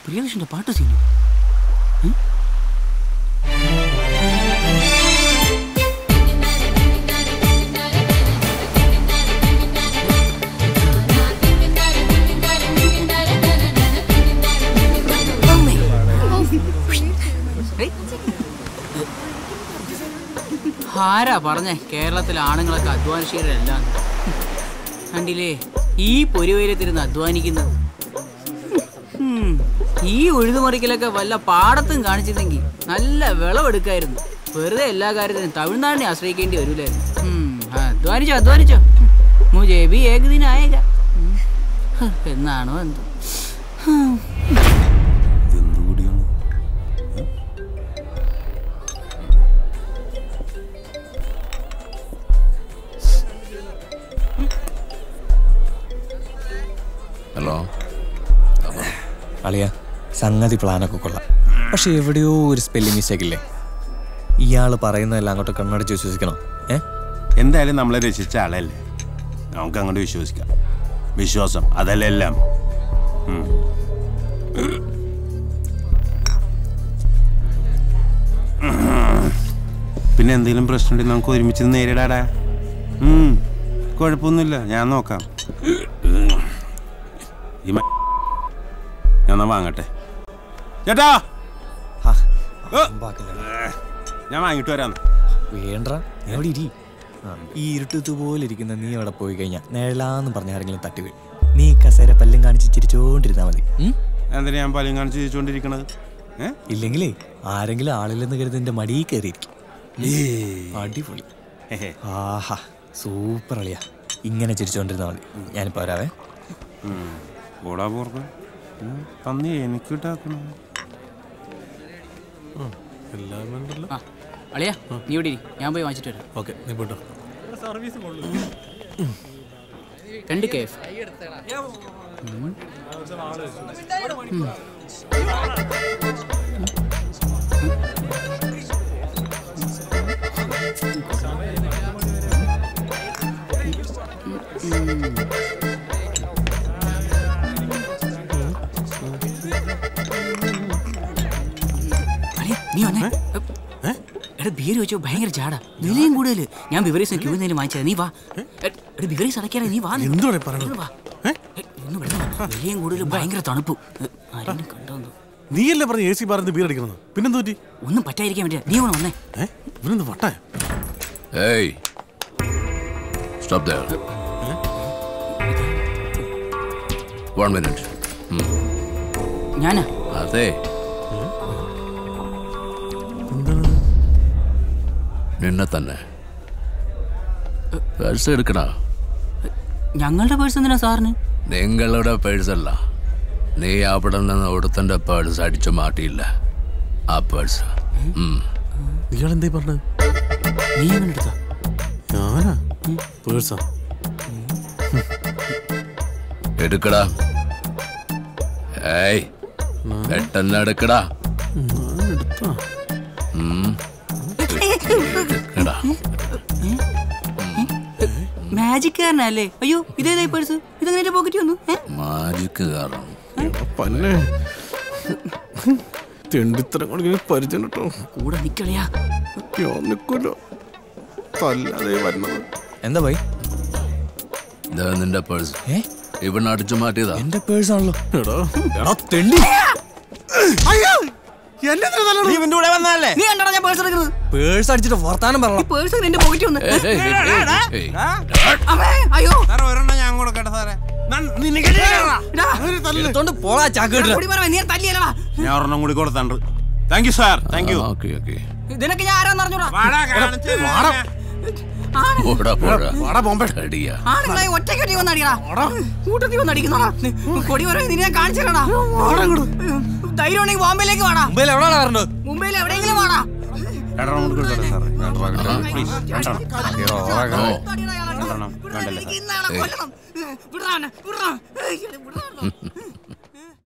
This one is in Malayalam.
പ്രിയദർശന്റെ പാട്ട് സീനു ആരാ പറഞ്ഞേ കേരളത്തിലെ ആണുങ്ങളൊക്കെ അധ്വാനശീലരല്ല കണ്ടില്ലേ ഈ പൊരുവയിലെത്തിരുന്ന് അധ്വാനിക്കുന്നത് ഉം. ഈ ഉഴുതുമറിക്കലൊക്കെ വല്ല പാടത്തും കാണിച്ചിരുന്നെങ്കിൽ നല്ല വിളവെടുക്കായിരുന്നു വെറുതെ എല്ലാ കാര്യത്തിനും തമിഴ്നാടിനെ ആശ്രയിക്കേണ്ടി വരൂലായിരുന്നു ഉം. അധ്വാനിച്ചോ അധ്വാനിച്ചോ മുജേ ബി ഏകദിനായേക ഉം. ഹ്, എന്നാണോ എന്തോ ഹും. ഹലോ അളിയ സംഗതി പ്ലാനൊക്കെ കൊള്ളാം പക്ഷെ എവിടെയോ ഒരു സ്പെല്ലിംഗ് മിസ്റ്റേക്ക് ഇല്ലേ ഇയാൾ പറയുന്നതെല്ലാം അങ്ങോട്ട് കണ്ണടച്ച് വിശ്വസിക്കണം ഏ എന്തായാലും നമ്മളെ രക്ഷിച്ച ആളല്ലേ നമുക്ക് അങ്ങോട്ട് വിശ്വസിക്കാം വിശ്വാസം അതല്ല എല്ലാം ഉം. പിന്നെ എന്തെങ്കിലും പ്രശ്നമുണ്ടെങ്കിൽ നമുക്ക് ഒരുമിച്ച് നേരിടാടാ ഉം. കുഴപ്പമൊന്നുമില്ല ഞാൻ നോക്കാം ഈ മ- ഞാൻ എന്നാ വാങ്ങട്ടെ ചേട്ടാ ഓ. ഞാൻ വാങ്ങിട്ട് വരാന്ന് വേണ്ട നീ അവിടെ ഇരി ഈ ഇരുട്ടത്ത് പോലെ ഇരിക്കുന്ന നീ അവിടെ പോയി കഴിഞ്ഞാൽ നേഴലാന്ന് പറഞ്ഞ ആരെങ്കിലും തട്ടി വീഴും നീ കസേര പല്ലും കാണിച്ച് ചിരിച്ചോണ്ടിരുന്നാ മതി ഉം? എന്തിനാ ഞാൻ പലയും കാണിച്ച് ചോദിച്ചുകൊണ്ടിരിക്കണത് ഏ ഇല്ലെങ്കിലേ ആരെങ്കിലും ആളില്ലെന്ന് കരുതി എന്റെ മടിയിൽ കയറിയിരിക്കും ഉം. അടിപൊളി ആഹാ സൂപ്പർ അളിയാ ഇങ്ങനെ ചിരിച്ചോണ്ടിരുന്നാ മതി ഞാനിപ്പോ വരാവേ ഓടാ പോർക്ക പന്നി എനിക്ക് കിട്ടാക്കണ ആ, അളിയാ നീ ഇവിടെ ഇരി. ഞാൻ പോയി വാങ്ങിച്ചിട്ട് വരാം ഓക്കെ നീ പോട്ടോ രണ്ട് കേഫ് അളിയാ, നീ വന്നേ എടാ ബിയർ വെച്ചോ ഭയങ്കര ചാടാ വിലയും കൂടുതല് ഞാൻ ബിവറീസ് ക്യൂ നിന്ന് വാങ്ങിച്ചത് നീ വാ എടാ ബിവറീസ് അടയ്ക്കാതെ നീ വാ നീ. എന്തുവാണ് ഈ പറയണത്? ഇങ്ങട് വാ. ഏയ്, ഒന്ന് ഇവിടെ വാ. വിലയും കൂടുതൽ ഭയങ്കര തണുപ്പും ഏ, ആരെങ്കിലും കണ്ടോന്നു നീയല്ലേ പറഞ്ഞ എ സി ബാറിന്റെ ബീർ അടിക്കണത് പിന്നെന്ത് പറ്റി ഒന്നും പറ്റാതിരിക്കാൻ വേണ്ടിയാ നീ ഒന്ന് വന്നേ ഏ ഇവനെന്ത് വട്ടായ Hey! Stop there. One minute. Hmm. ഞാനാ അതെ നിന്നെ തന്നെ പേഴ്സ് എടുക്കടാ ഞങ്ങളുടെ പേഴ്സ് എന്തിനാ സാറിന് നിങ്ങളുടെ പേഴ്സല്ല നീ അവിടെ നിന്ന് ഒരുത്തന്റെ പേഴ്സ് അടിച്ചു മാറ്റിയില്ല ആ പേഴ്സ് ഇയാളെന്തേ പറഞ്ഞത് നീ എങ്ങനെ എടുത്താ ഞാനാ പേഴ്സാ എടുക്കടാ ഏയ് പെട്ടെന്ന് എടുക്കടാ ഞാൻ എടുത്താ ഉം. എടുക്കടാ മാജിക്കാരനല്ലേ അയ്യോ ഇതേതായി പേഴ്സ് ഇതെങ്ങനെ എന്റെ പോക്കറ്റ് വന്നു ഏ? മാജിക്ക് കാരണം പന്നെ തെണ്ടിത്തരം കൊണ്ട് പരിചയം കേട്ടോ കൂടെ നിക്കളിയാ ഞാൻ നിൽക്കുമല്ലോ തല്ലാതെ വരുന്നത് എന്താ പോയി ഇതാ നിന്റെ പേഴ്സ് ഏ ഇവിടെ അടിച്ചു മാറ്റിയതാ എന്റെ പേഴ്സ് ആണല്ലോ എടാ എടാ തെണ്ടി എന്നെ നീ ഇവന്റെ കൂടെ വന്നതല്ലേ നീ കണ്ടടാ ഞാൻ പേഴ്സ് എടുക്കുന്നത് പേഴ്സ് അടിച്ചിട്ട് വർത്താനം ഈ പറയണം പേഴ്സ് എന്റെ പോക്കറ്റ് വന്നു ഏയ്, ഏയ്, ഏയ്, ഏയ്, ഏയ്. അമ്മേ, അയ്യോ സാറേ ഒരെണ്ണം ഞാൻ കൊടുക്കട്ടെ സാറേ നിനക്ക് ഇടാ. എടുത്തോണ്ട് പോളാ ചാക്ക് കൂടി പറ, നീ തല്ലിയല്ലടാ ഞാൻ ഒരെണ്ണം കൂടി കൊടുത്തണ്ട് thank you sir thank you ആ, ഓക്കേ ഓക്കേ ഇതിനൊക്കെ ഞാൻ ആരാന്ന് അറിഞ്ഞൂടാ ആണ് പോടാ പോടാ വാടാ ബോംബെ അടിയാ ആണുങ്ങളെ ഒറ്റയ്ക്കൊറ്റ വന്ന് അടിക്കടാ കൂട്ടത്തിൽ വന്ന് അടിക്കുന്നോടാ കൊടി പറയും നിന്നെ ഞാൻ കാണിച്ചു തരാടാ ധൈര്യം ഉണ്ടെങ്കിൽ ബോംബെയിലേക്ക് വാടാ മുംബൈയിൽ എവിടെയാണ് പറഞ്ഞത് മുംബൈയിൽ എവിടെയെങ്കിലും വാടാ രണ്ടെണ്ണം കൂടി കൊടുക്കട്ടെ സാറേ പ്ലീസ് രണ്ടെണ്ണം ഓ രണ്ടെണ്ണം വേണ്ടല്ലേ സാർ ഇന്നാളെ കൊല്ലണം വിടാണ് വിടാ